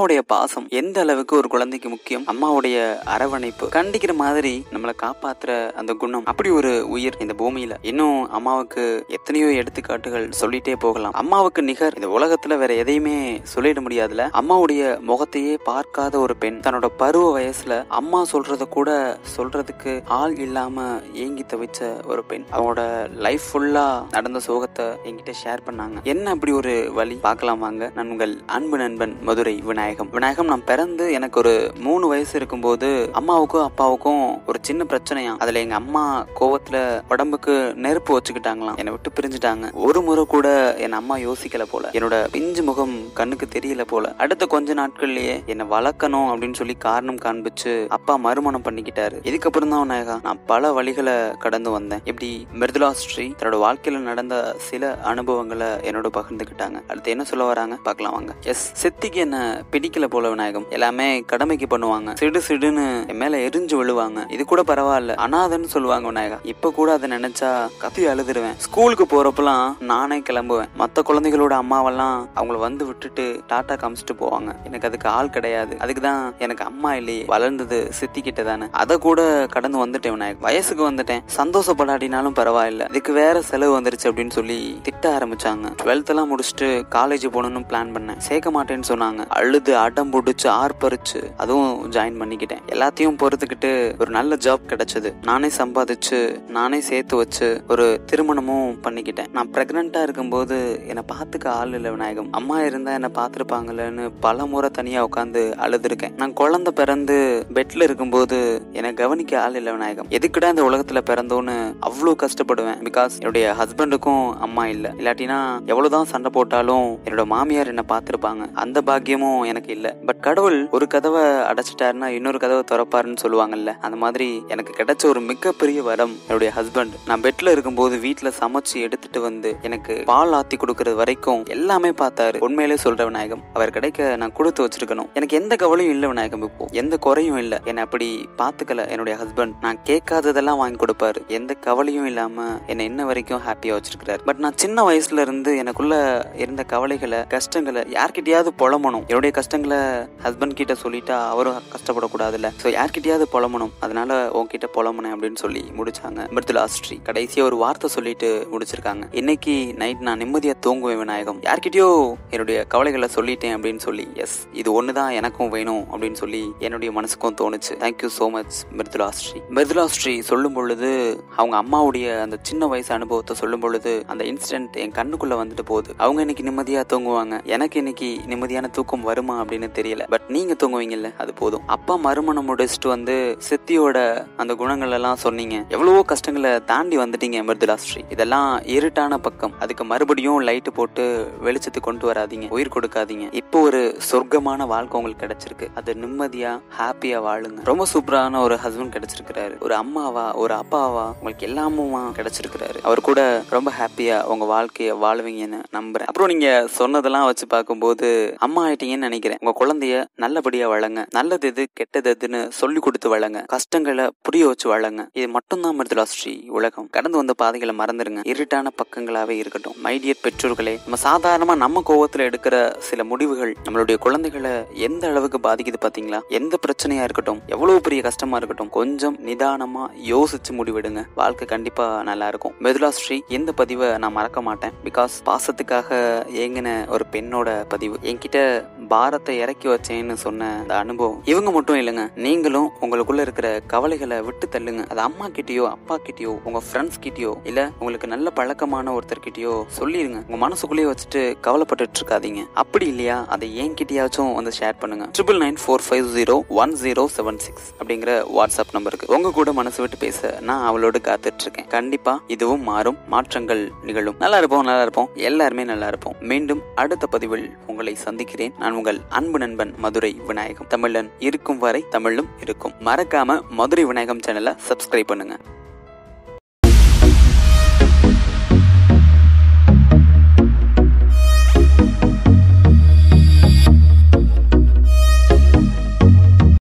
அம்மாவுடைய பாசம் எந்த அளவுக்கு ஒரு குழந்தைக்கு முக்கியம் அம்மாவுடைய அரவணைப்பு கண்டிக்கிற மாதிரி நம்மளை காப்பாத்துற அந்த குணம் அப்படி ஒரு உயிர் இந்த பூமியில இன்னும் அம்மாவுக்கு எத்தனையோ எடுத்துக்காட்டுகள் சொல்லிட்டே போகலாம் அம்மாவுக்கு நிகர் இந்த உலகத்துல வேற எதையுமே சொல்லிட முடியாதுல அம்மாவுடைய முகத்தையே பார்க்காத ஒரு பெண் தன்னோட பருவ வயசுல அம்மா சொல்றத கூட சொல்றதுக்கு ஆள் இல்லாம ஏங்கி தவிச்ச ஒரு பெண் அவங்களோட லைஃப் ஃபுல்லா நடந்த சோகத்தை என்கிட்ட ஷேர் பண்ணாங்க என்ன அப்படி ஒரு வழி பார்க்கலாம் வாங்க நான் உங்கள் அன்பு நண்பன் மதுரை விநாயகம் விநாயகம் நான் பிறந்து எனக்கு ஒரு மூணு வயசு இருக்கும்போது அம்மாவுக்கும் அப்பாவுக்கும் ஒரு சின்ன பிரச்சனையா அதுல எங்க அம்மா கோவத்துல உடம்புக்கு நெருப்பு வச்சுக்கிட்டாங்களாம் என்னை விட்டு பிரிஞ்சுட்டாங்க ஒரு முறை கூட என் அம்மா யோசிக்கல போல என்னோட பிஞ்சு முகம் கண்ணுக்கு தெரியல போல அடுத்த கொஞ்ச நாட்கள்லயே என்னை வளர்க்கணும் அப்படின்னு சொல்லி காரணம் காண்பிச்சு அப்பா மறுமணம் பண்ணிக்கிட்டாரு இதுக்கப்புறம் தான் விநாயகா நான் பல வழிகளை கடந்து வந்தேன் இப்படி மிருதுலா ஸ்ரீ தன்னோட வாழ்க்கையில நடந்த சில அனுபவங்களை என்னோட பகிர்ந்துக்கிட்டாங்க அடுத்து என்ன சொல்ல வராங்க பார்க்கலாம் வாங்க எஸ் சித்திக்கு என்ன பிடிக்கல போல விநாயகம் எல்லாமே கடமைக்கு பண்ணுவாங்க சிடு சிடுன்னு என் மேல எரிஞ்சு விழுவாங்க இது கூட பரவாயில்ல அனாதன்னு சொல்லுவாங்க விநாயகா இப்ப கூட அதை நினைச்சா கத்தி அழுதுருவேன் ஸ்கூலுக்கு போறப்பெல்லாம் நானே கிளம்புவேன் மத்த குழந்தைகளோட அம்மாவெல்லாம் அவங்கள வந்து விட்டுட்டு டாட்டா காமிச்சிட்டு போவாங்க எனக்கு அதுக்கு ஆள் கிடையாது அதுக்கு தான் எனக்கு அம்மா இல்லையே வளர்ந்தது சித்தி கிட்ட தானே அதை கூட கடந்து வந்துட்டேன் விநாயக் வயசுக்கு வந்துட்டேன் சந்தோஷப்படாட்டினாலும் பரவாயில்ல இதுக்கு வேற செலவு வந்துருச்சு அப்படின்னு சொல்லி திட்ட ஆரம்பிச்சாங்க டுவெல்த் எல்லாம் முடிச்சுட்டு காலேஜ் போகணும்னு பிளான் பண்ணேன் சேர்க்க மாட்டேன்னு சொன்னாங்க அழுது அடம் பிடிச்சு ஆர்ப்பரிச்சு அதுவும் ஜாயின் பண்ணிக்கிட்டேன் எல்லாத்தையும் பொறுத்துக்கிட்டு ஒரு நல்ல ஜாப் கிடைச்சது நானே சம்பாதிச்சு நானே சேர்த்து வச்சு ஒரு திருமணமும் பண்ணிக்கிட்டேன் நான் பிரெக்னண்டா இருக்கும்போது என்னை பார்த்துக்க ஆள் இல்லை விநாயகம் அம்மா இருந்தா என்னை பார்த்துருப்பாங்களேன்னு பல முறை தனியா உட்காந்து அழுதுருக்கேன் நான் குழந்தை பிறந்து பெட்ல இருக்கும்போது என்னை கவனிக்க ஆள் இல்லை விநாயகம் எதுக்குடா இந்த உலகத்துல பிறந்தோன்னு அவ்வளோ கஷ்டப்படுவேன் பிகாஸ் என்னுடைய ஹஸ்பண்டுக்கும் அம்மா இல்லை இல்லாட்டினா எவ்வளவுதான் சண்டை போட்டாலும் என்னோட மாமியார் என்ன பார்த்திருப்பாங்க அந்த பாக்கியமும் எனக்கு இல்லை பட் கடவுள் ஒரு கதவை அடைச்சிட்டாருன்னா இன்னொரு கதவை திறப்பாருன்னு சொல்லுவாங்கல்ல அந்த மாதிரி எனக்கு கிடைச்ச ஒரு மிகப்பெரிய வரம் என்னுடைய ஹஸ்பண்ட் நான் பெட்ல இருக்கும்போது வீட்டுல சமைச்சு எடுத்துட்டு வந்து எனக்கு பால் ஆத்தி கொடுக்கறது வரைக்கும் எல்லாமே பார்த்தாரு உண்மையிலே சொல்ற விநாயகம் அவர் கிடைக்க நான் கொடுத்து வச்சிருக்கணும் எனக்கு எந்த கவலையும் இல்லை விநாயகம் இப்போ எந்த குறையும் இல்லை என்னை அப்படி பாத்துக்கல என்னுடைய ஹஸ்பண்ட் நான் கேட்காததெல்லாம் வாங்கி கொடுப்பாரு எந்த கவலையும் இல்லாம என்னை இன்ன வரைக்கும் ஹாப்பியா வச்சிருக்கிறாரு பட் நான் சின்ன வயசுல இருந்து எனக்குள்ள இருந்த கவலைகளை கஷ்டங்களை யார்கிட்டயாவது புலம்பணும் என்னுடைய கஷ்டங்களை ஹஸ்பண்ட் கிட்ட சொல்லிட்டா அவரும் கஷ்டப்படக்கூடாதுல்ல ஸோ யார்கிட்டயாவது புலம்பணும் அதனால உன்கிட்ட புலம்புனேன் அப்படின்னு சொல்லி முடிச்சாங்க மிருதுலா ஸ்ரீ கடைசியா ஒரு வார்த்தை சொல்லிட்டு முடிச்சிருக்காங்க இன்னைக்கு நைட் நான் நிம்மதியா தூங்குவேன் விநாயகம் யார்கிட்டயோ என்னுடைய கவலைகளை சொல்லிட்டேன் அப்படின்னு சொல்லி எஸ் இது ஒண்ணுதான் எனக்கும் வேணும் அப்படின்னு சொல்லி என்னுடைய மனசுக்கும் தோணுச்சு thank you so much Mridula Sri Mridula Sri சொல்லும் பொழுது அவங்க அம்மாவுடைய அந்த சின்ன வயசு அனுபவத்தை சொல்லும் பொழுது அந்த இன்சிடென்ட் என் கண்ணுக்குள்ள வந்துட்டு போகுது அவங்க இன்னைக்கு நிம்மதியா தூங்குவாங்க எனக்கு இன்னைக்கு நிம்மதியான தூக்கம் வருமா அப்படின்னு தெரியல பட் நீங்க தூங்குவீங்கல்ல அது போதும் அப்பா மறுமணம் முடிச்சுட்டு வந்து சித்தியோட அந்த குணங்கள் எல்லாம் சொன்னீங்க எவ்வளவோ கஷ்டங்களை தாண்டி வந்துட்டீங்க மிருதுலா ஸ்ரீ இதெல்லாம் இருட்டான பக்கம் அதுக்கு மறுபடியும் லைட் போட்டு வெளிச்சத்துக்கு கொண்டு வராதீங்க உயிர் கொடுக்காதீங்க இப்போ ஒரு சொர்க்கமான வாழ்க்கை உங்களுக்கு கிடைச்சிருக்கு அது நிம்மதியா ஹாப்பியா வாழுங்க ரொம்ப சூப்பரான ஒரு ஹஸ்பண்ட் கிடைச்சிருக்கிறாரு ஒரு அம்மாவா ஒரு அப்பாவா உங்களுக்கு எல்லாமுமா கிடைச்சிருக்கிறாரு அவர் கூட ரொம்ப ஹாப்பியா உங்க வாழ்க்கைய வாழுவீங்கன்னு நம்புறேன் அப்புறம் நீங்க சொன்னதெல்லாம் வச்சு பார்க்கும்போது அம்மா ஆயிட்டீங்கன்னு நினைக்கிறேன் உங்க குழந்தைய நல்லபடியா வளங்க நல்லது எது கெட்டது எதுன்னு சொல்லி கொடுத்து வளங்க கஷ்டங்களை புரிய வச்சு வளங்க இது மட்டும்தான் மிருதுலா ஸ்ரீ உலகம் கடந்து வந்த பாதைகளை மறந்துருங்க இருட்டான பக்கங்களாவே இருக்கட்டும் மைடியர் பெற்றோர்களே நம்ம சாதாரணமா நம்ம கோவத்துல எடுக்கிற சில முடிவுகள் நம்மளுடைய குழந்தைகளை எந்த அளவுக்கு பாதிக்குது பாத்தீங்களா எந்த பிரச்சனையா இருக்கட்டும் எவ்வளவு பெரிய கஷ்டமா இருக்கட்டும் கொஞ்சம் நிதானமா யோசிச்சு முடிவெடுங்க வாழ்க்கை கண்டிப்பா நல்லா இருக்கும் மிருதுலா ஸ்ரீ இந்த பதிவை நான் மறக்க மாட்டேன் பிகாஸ் பாசத்துக்காக ஏங்கின ஒரு பெண்ணோட பதிவு என்கிட்ட பாரத்தை இறக்கி வச்சேன்னு சொன்ன அந்த அனுபவம் இவங்க மட்டும் இல்லைங்க நீங்களும் உங்களுக்குள்ள இருக்கிற கவலைகளை விட்டு தள்ளுங்க அது அம்மா கிட்டயோ அப்பா கிட்டயோ உங்க ஃப்ரெண்ட்ஸ் கிட்டயோ இல்ல உங்களுக்கு நல்ல பழக்கமான ஒருத்தர்கிட்டயோ சொல்லிருங்க உங்க மனசுக்குள்ளேயே வச்சுட்டு கவலைப்பட்டுட்டு இருக்காதீங்க அப்படி இல்லையா அதை என்கிட்டயாச்சும் வந்து ஷேர் பண்ணுங்க triple nine four five zero one zero seven six அப்படிங்கிற வாட்ஸ்அப் நம்பருக்கு உங்க கூட மனசு விட்டு பேச நான் அவளோடு காத்துட்டு இருக்கேன் கண்டிப்பா இதுவும் மாறும் மாற்றங்கள் நிகழும் நல்லா இருப்போம் நல்லா இருப்போம் எல்லாருமே நல்லா இருப்போம் மீண்டும் அடுத்த பதிவில் உங்களை சந்திக்கிறேன் நான் உங்கள் அன்பு நண்பன் மதுரை விநாயகம் தமிழன் இருக்கும் வரை தமிழும் இருக்கும் மறக்காம மதுரை விநாயகம் சேனலை சப்ஸ்கிரைப் பண்ணுங்க